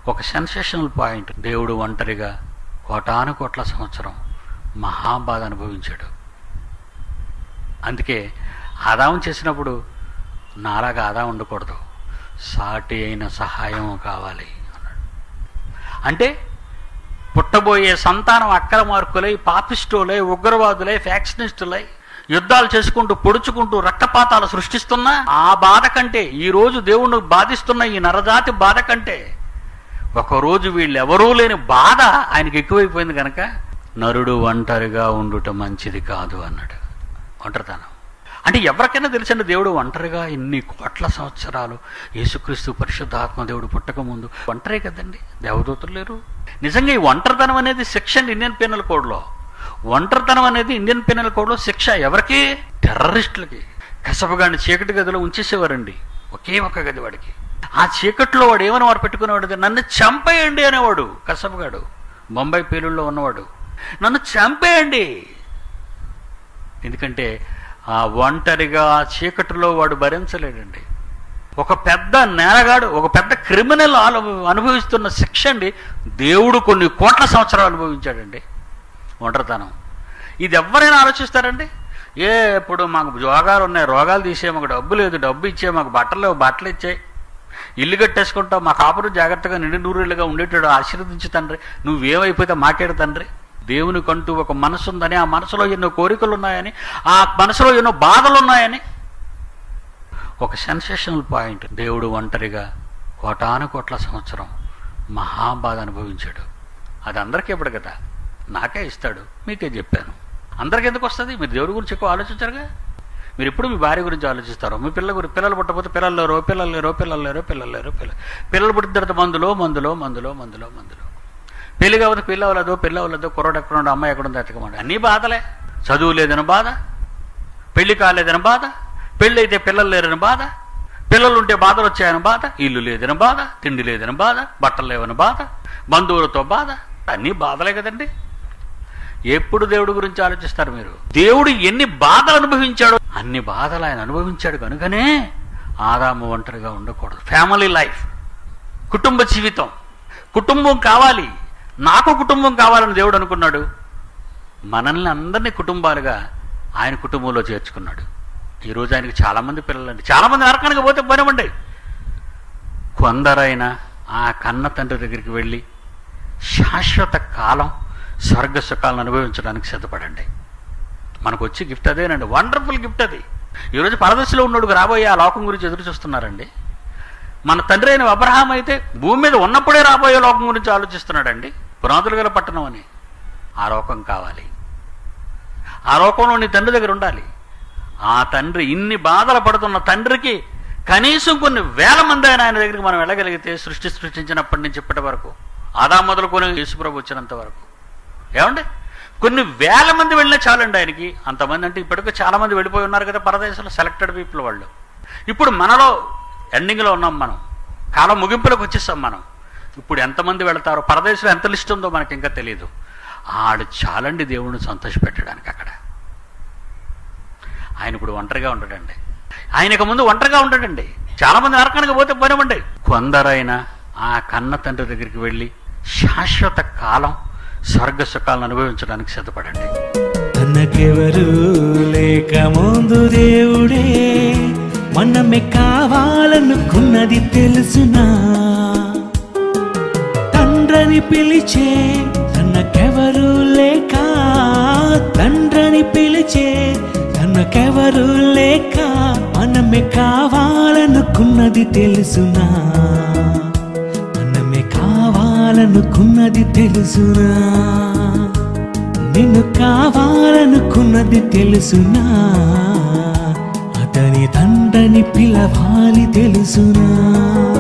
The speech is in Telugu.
ఒక సెన్సేషనల్ పాయింట్ దేవుడు ఒంటరిగా కోటాను కోట్ల సంవత్సరం మహాబాధ అనుభవించాడు అందుకే ఆదాం చేసినప్పుడు నాలాగా ఆదా ఉండకూడదు సాటి అయిన సహాయం కావాలి అన్నాడు అంటే పుట్టబోయే సంతానం అక్కల మార్కులై పాపిస్టులై ఉగ్రవాదులై ఫ్యాక్షనిస్టులై యుద్ధాలు చేసుకుంటూ పొడుచుకుంటూ రక్తపాతాలు సృష్టిస్తున్న ఆ బాధ కంటే ఈ రోజు దేవుణ్ణి బాధిస్తున్న ఈ నరజాతి బాధ కంటే ఒకరోజు వీళ్ళెవరూ లేని బాధ ఆయనకి ఎక్కువైపోయింది కనుక నరుడు ఒంటరిగా ఉండుట మంచిది కాదు అన్నాడు ఒంటరితనం అంటే ఎవరికైనా తెలిసిన దేవుడు ఒంటరిగా ఇన్ని కోట్ల సంవత్సరాలు యేసుక్రీస్తు పరిశుద్ధాత్మ దేవుడు పుట్టక ముందు ఒంటరే కదండి దేవదూతలు లేరు నిజంగా ఈ ఒంటరితనం అనేది శిక్ష అండి ఇండియన్ పీనల్ కోడ్లో ఒంటరితనం అనేది ఇండియన్ పీనల్ కోడ్లో శిక్ష ఎవరికి టెర్రరిస్టులకి కసపగాడిని చీకటి గదిలో ఉంచేసేవారండి ఒకే ఒక గది వాడికి ఆ చీకట్లో వాడు ఏమని వారు పెట్టుకునేవాడు నన్ను చంపేయండి అనేవాడు కసపగాడు బొంబాయి పేలుల్లో ఉన్నవాడు నన్ను చంపేయండి ఎందుకంటే ఆ ఒంటరిగా ఆ చీకటిలో వాడు భరించలేడండి ఒక పెద్ద నేరగాడు ఒక పెద్ద క్రిమినల్ ఆలు అనుభవిస్తున్న శిక్ష అండి దేవుడు కొన్ని కోట్ల సంవత్సరాలు అనుభవించాడండి ఒంటరితనం ఇది ఎవరైనా ఆలోచిస్తారండి ఏ ఇప్పుడు మాకు రోగాలు ఉన్నాయి రోగాలు తీసే మాకు డబ్బు లేదు డబ్బు ఇచ్చే మాకు బట్టలు లేవు బట్టలు ఇచ్చే ఇల్లు కట్టేసుకుంటావు మా కాపురు జాగ్రత్తగా నిండు నూరేళ్ళుగా ఉండేటాడు ఆశీర్వదించు తండ్రి నువ్వేమైపోతే మాకేడు తండ్రి దేవునికంటూ ఒక మనసు ఉందని ఆ మనసులో ఎన్నో కోరికలు ఉన్నాయని ఆ మనసులో ఎన్నో బాధలు ఉన్నాయని ఒక సెన్సేషనల్ పాయింట్ దేవుడు ఒంటరిగా కోటాను కోట్ల సంవత్సరం మహాబాధ అనుభవించాడు అది అందరికీ ఇవ్వడు కదా నాకే ఇస్తాడు మీకే చెప్పాను అందరికి ఎందుకు వస్తుంది మీరు దేవుడి గురించి ఎక్కువ ఆలోచించారుగా మీరు ఎప్పుడు మీ భార్య గురించి ఆలోచిస్తారు మీ పిల్లల గురించి పిల్లలు పుట్టకపోతే పిల్లలు లేరో పిల్లలు లేరో పిల్లలు లేరో పిల్లలు లేరో పిల్లలు పిల్లలు పుట్టిన తర్వాత మందులో మందులో మందులో మందులో మందులో పెళ్లి కాకపోతే పిల్ల అవ్వలేదు పిల్ల అవ్వలేదు కుర్రోడు ఎక్కడ ఉండడు అమ్మాయి ఎక్కడ ఉంది ఎత్తకమండి అన్నీ బాధలే చదువు లేదని బాధ పెళ్లి కాలేదని బాధ పెళ్ళి అయితే పిల్లలు లేరని బాధ పిల్లలు ఉంటే బాధలు వచ్చాయని బాధ ఇల్లు లేదని బాధ తిండి లేదని బాధ బట్టలు లేవని బాధ బంధువులతో బాధ అన్నీ బాధలే కదండి ఎప్పుడు దేవుడి గురించి ఆలోచిస్తారు మీరు దేవుడు ఎన్ని బాధలు అనుభవించాడో అన్ని బాధలు ఆయన అనుభవించాడు కనుకనే ఆదాము ఒంటరిగా ఉండకూడదు ఫ్యామిలీ లైఫ్ కుటుంబ జీవితం కుటుంబం కావాలి నాకు కుటుంబం కావాలని దేవుడు అనుకున్నాడు మనల్ని అందరినీ కుటుంబాలుగా ఆయన కుటుంబంలో చేర్చుకున్నాడు ఈరోజు ఆయనకి చాలామంది పిల్లలండి చాలామంది నరకానికి పోతే పోనివ్వండి కొందరైనా ఆ కన్న తండ్రి దగ్గరికి వెళ్ళి శాశ్వత కాలం స్వర్గ సుఖాలను అనుభవించడానికి సిద్ధపడండి మనకు వచ్చే గిఫ్ట్ అదేనండి వండర్ఫుల్ గిఫ్ట్ అది ఈరోజు పరదశలో ఉన్నోడుకు రాబోయే ఆ లోకం గురించి ఎదురు చూస్తున్నారండి మన తండ్రి అయిన అబ్రహాం అయితే భూమి మీద ఉన్నప్పుడే రాబోయే లోకం గురించి ఆలోచిస్తున్నాడండి పునాదులు గల పట్టణం అని ఆ లోకం కావాలి ఆ లోకంలో నీ తండ్రి దగ్గర ఉండాలి ఆ తండ్రి ఇన్ని బాధలు పడుతున్న తండ్రికి కనీసం కొన్ని వేల మంది అయినా ఆయన దగ్గరికి మనం వెళ్ళగలిగితే సృష్టి సృష్టించినప్పటి నుంచి ఇప్పటి వరకు ఆదా మొదలుకొని యేసుప్రభు వచ్చినంత వరకు ఏమండి కొన్ని వేల మంది వెళ్ళినా చాలండి ఆయనకి అంతమంది అంటే ఇప్పటికే చాలా మంది వెళ్ళిపోయి ఉన్నారు కదా పరదేశంలో సెలెక్టెడ్ పీపుల్ వాళ్ళు ఇప్పుడు మనలో ఎండింగ్లో ఉన్నాం మనం కాలం ముగింపులోకి వచ్చేస్తాం మనం ఇప్పుడు ఎంతమంది వెళతారో పరదేశంలో ఎంత లిస్ట్ ఉందో మనకి ఇంకా తెలియదు ఆడు చాలండి దేవుణ్ణి సంతోషపెట్టడానికి అక్కడ ఆయన ఇప్పుడు ఒంటరిగా ఉంటాడండి ఆయనకు ముందు ఒంటరిగా ఉంటాడండి చాలా మంది నరకానికి పోతే పోనివ్వండి కొందరైనా ఆ కన్న తండ్రి దగ్గరికి వెళ్ళి శాశ్వత కాలం స్వర్గ సుఖాలను అనుభవించడానికి సిద్ధపడండి తనకెవరు లేక ముందు దేవుడే మనమే కావాలనుకున్నది తెలుసునా తండ్రని పిలిచే తనకెవరు లేక తండ్రని పిలిచే తనకెవరు లేక మనమే కావాలనుకున్నది తెలుసునా మనమే కావాలనుకున్నది తెలుసునా నిన్ను కావాలనుకున్నది తెలుసునా అతని తండ్రిని పిలవాలి తెలుసునా